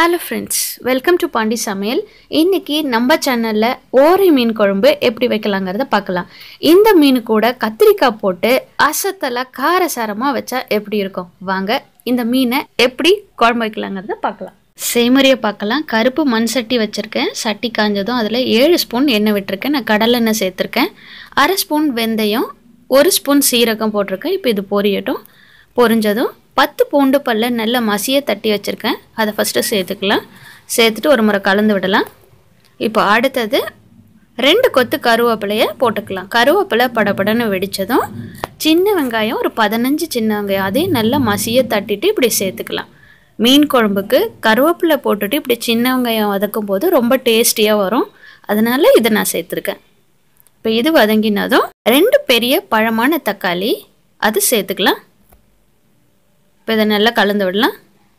hello friends welcome to Pandi சமையல் இன்னைக்கு நம்ம சேனலில் ஓரை மீன் குழம்பு எப்படி வைக்கலாங்கிறத பார்க்கலாம் இந்த மீன் கூட கத்திரிக்காய் போட்டு அசத்தலை காரசாரமாக வச்சா எப்படி இருக்கும் வாங்க இந்த மீனை எப்படி குழம்பு வைக்கலாங்கிறத பார்க்கலாம் செய்முறையை பார்க்கலாம் கருப்பு மண் சட்டி வச்சுருக்கேன் சட்டி காஞ்சதும் அதில் ஏழு ஸ்பூன் எண்ணெய் விட்டுருக்கேன் நான் கடலெண்ணெய் சேர்த்துருக்கேன் அரை ஸ்பூன் வெந்தயம் ஒரு ஸ்பூன் சீரகம் போட்டிருக்கேன் இப்போ இது பொரியட்டும் பொரிஞ்சதும் பத்து பூண்டு பல்ல நல்ல மசிய தட்டி வச்சுருக்கேன் அதை ஃபஸ்ட்டு சேர்த்துக்கலாம் சேர்த்துட்டு ஒரு முறை கலந்து விடலாம் இப்போ அடுத்தது ரெண்டு கொத்து கருவேப்பிலையை போட்டுக்கலாம் கருவேப்பிலை படபடன்னு வெடித்ததும் சின்ன வெங்காயம் ஒரு பதினஞ்சு சின்ன வெங்காயம் அதையும் நல்லா மசிய தட்டிட்டு இப்படி சேர்த்துக்கலாம் மீன் குழம்புக்கு கருவேப்பிலை போட்டுட்டு இப்படி சின்ன வெங்காயம் வதக்கும் போது ரொம்ப டேஸ்டியாக வரும் அதனால் இதை நான் சேர்த்துருக்கேன் இப்போ இது வதங்கினதும் ரெண்டு பெரிய பழமான தக்காளி அது சேர்த்துக்கலாம் இப்போ இதை நல்லா கலந்து விடலாம்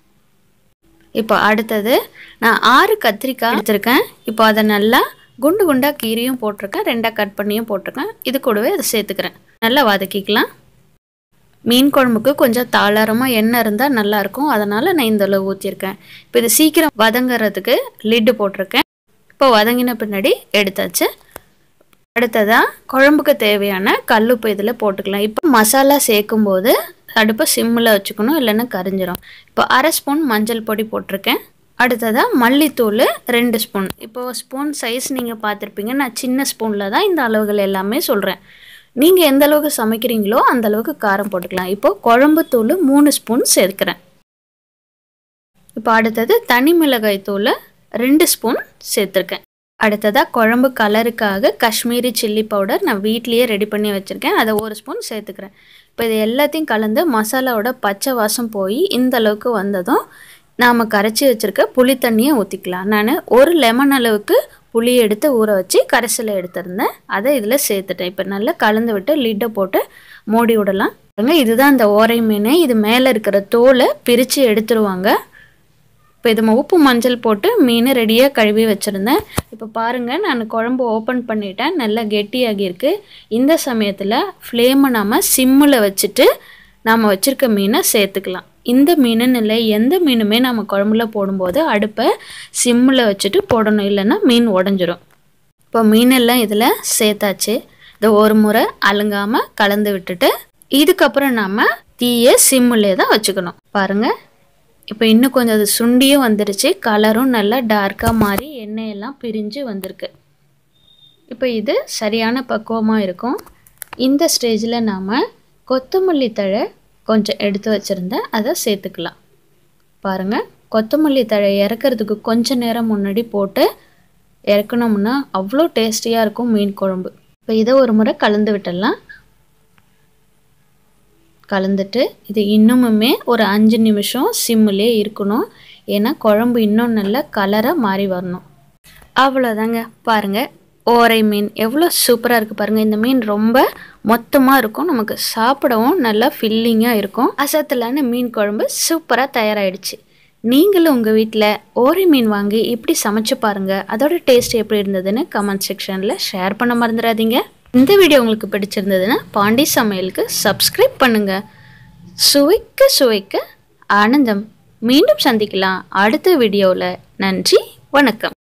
இப்போ அடுத்தது நான் ஆறு கத்திரிக்காய் எடுத்திருக்கேன் இப்போ அதை நல்லா குண்டு குண்டாக கீரியும் போட்டிருக்கேன் ரெண்டாக கட் பண்ணியும் போட்டிருக்கேன் இது கூடவே அதை சேர்த்துக்கிறேன் நல்லா வதக்கிக்கலாம் மீன் குழம்புக்கு கொஞ்சம் தாளாரமாக எண்ணெய் இருந்தால் நல்லாயிருக்கும் அதனால் நான் இந்த அளவு ஊற்றிருக்கேன் இப்போ இது சீக்கிரம் வதங்குறதுக்கு லிட்டு போட்டிருக்கேன் இப்போ வதங்கின பின்னாடி எடுத்தாச்சு அடுத்ததாக குழம்புக்கு தேவையான கல்லுப்பு இதில் போட்டுக்கலாம் இப்போ மசாலா சேர்க்கும் போது அடுப்பை சிம்மில் வச்சுக்கணும் இல்லைன்னா கரிஞ்சிரும் இப்போ அரை ஸ்பூன் மஞ்சள் பொடி போட்டிருக்கேன் அடுத்ததாக மல்லித்தூள் ரெண்டு ஸ்பூன் இப்போ ஸ்பூன் சைஸ் நீங்கள் பார்த்துருப்பீங்க நான் சின்ன ஸ்பூனில் தான் இந்த அளவுகள் எல்லாமே சொல்கிறேன் நீங்கள் எந்த அளவுக்கு சமைக்கிறீங்களோ அந்த அளவுக்கு காரம் போட்டுக்கலாம் இப்போது குழம்பு தூள் மூணு ஸ்பூன் சேர்க்குறேன் இப்போ அடுத்தது தனி மிளகாய் தூள் ரெண்டு ஸ்பூன் சேர்த்துருக்கேன் அடுத்ததாக குழம்பு கலருக்காக காஷ்மீரி சில்லி பவுடர் நான் வீட்லேயே ரெடி பண்ணி வச்சுருக்கேன் அதை ஒரு ஸ்பூன் சேர்த்துக்கிறேன் இப்போ இது எல்லாத்தையும் கலந்து மசாலாவோட பச்சை வாசம் போய் இந்த அளவுக்கு வந்ததும் நாம் கரைச்சி வச்சுருக்க புளி தண்ணியை ஊற்றிக்கலாம் நான் ஒரு லெமன் அளவுக்கு புளி எடுத்து ஊற வச்சு கரைசலை எடுத்திருந்தேன் அதை இதில் சேர்த்துட்டேன் இப்போ நல்லா கலந்து விட்டு லிட்டை போட்டு மூடி விடலாம் இதுதான் அந்த ஓரை மீன் இது மேலே இருக்கிற தோலை பிரித்து எடுத்துருவாங்க இப்போ இது உப்பு மஞ்சள் போட்டு மீன் ரெடியாக கழுவி வச்சுருந்தேன் இப்போ பாருங்கள் நான் குழம்பு ஓப்பன் பண்ணிட்டேன் நல்லா கெட்டியாகியிருக்கு இந்த சமயத்தில் ஃப்ளேமை நாம் சிம்மில் வச்சுட்டு நாம் வச்சுருக்க மீனை சேர்த்துக்கலாம் இந்த மீனுன்னு இல்லை எந்த மீனுமே நம்ம குழம்புல போடும்போது அடுப்பை சிம்மில் வச்சுட்டு போடணும் இல்லைன்னா மீன் உடஞ்சிரும் இப்போ மீனெல்லாம் இதில் சேர்த்தாச்சு இதை ஒரு முறை அலுங்காமல் கலந்து விட்டுட்டு இதுக்கப்புறம் நாம் தீயை சிம்மிலே தான் வச்சுக்கணும் பாருங்கள் இப்போ இன்னும் கொஞ்சம் அது சுண்டியும் வந்துருச்சு கலரும் நல்லா டார்க்காக மாறி எண்ணெயெல்லாம் பிரிஞ்சு வந்திருக்கு இப்போ இது சரியான பக்குவமாக இருக்கும் இந்த ஸ்டேஜில் நாம் கொத்தமல்லி தழை கொஞ்சம் எடுத்து வச்சுருந்தேன் அதை சேர்த்துக்கலாம் பாருங்கள் கொத்தமல்லி தழை இறக்கிறதுக்கு கொஞ்ச நேரம் முன்னாடி போட்டு இறக்கணும்னா அவ்வளோ டேஸ்டியாக இருக்கும் மீன் குழம்பு இப்போ இதை ஒரு முறை கலந்து விட்டுடலாம் கலந்துட்டு இது இன்னுமுமே ஒரு அஞ்சு நிமிஷம் சிம்மிலே இருக்கணும் ஏன்னா குழம்பு இன்னும் நல்லா கலராக மாறி வரணும் அவ்வளோதாங்க பாருங்கள் ஓரை மீன் எவ்வளோ சூப்பராக இருக்குது பாருங்கள் இந்த மீன் ரொம்ப மொத்தமாக இருக்கும் நமக்கு சாப்பிடவும் நல்லா ஃபில்லிங்காக இருக்கும் அசத்தலான மீன் குழம்பு சூப்பராக தயாராகிடுச்சு நீங்களும் உங்கள் வீட்டில் ஓரை மீன் வாங்கி இப்படி சமைச்சு பாருங்கள் அதோட டேஸ்ட் எப்படி இருந்ததுன்னு கமெண்ட் செக்ஷனில் ஷேர் பண்ண மறந்துடாதீங்க இந்த வீடியோ உங்களுக்கு பிடிச்சிருந்ததுன்னா பாண்டி சமையலுக்கு சப்ஸ்கிரைப் பண்ணுங்கள் சுவைக்க சுவைக்க ஆனந்தம் மீண்டும் சந்திக்கலாம் அடுத்த வீடியோவில் நன்றி வணக்கம்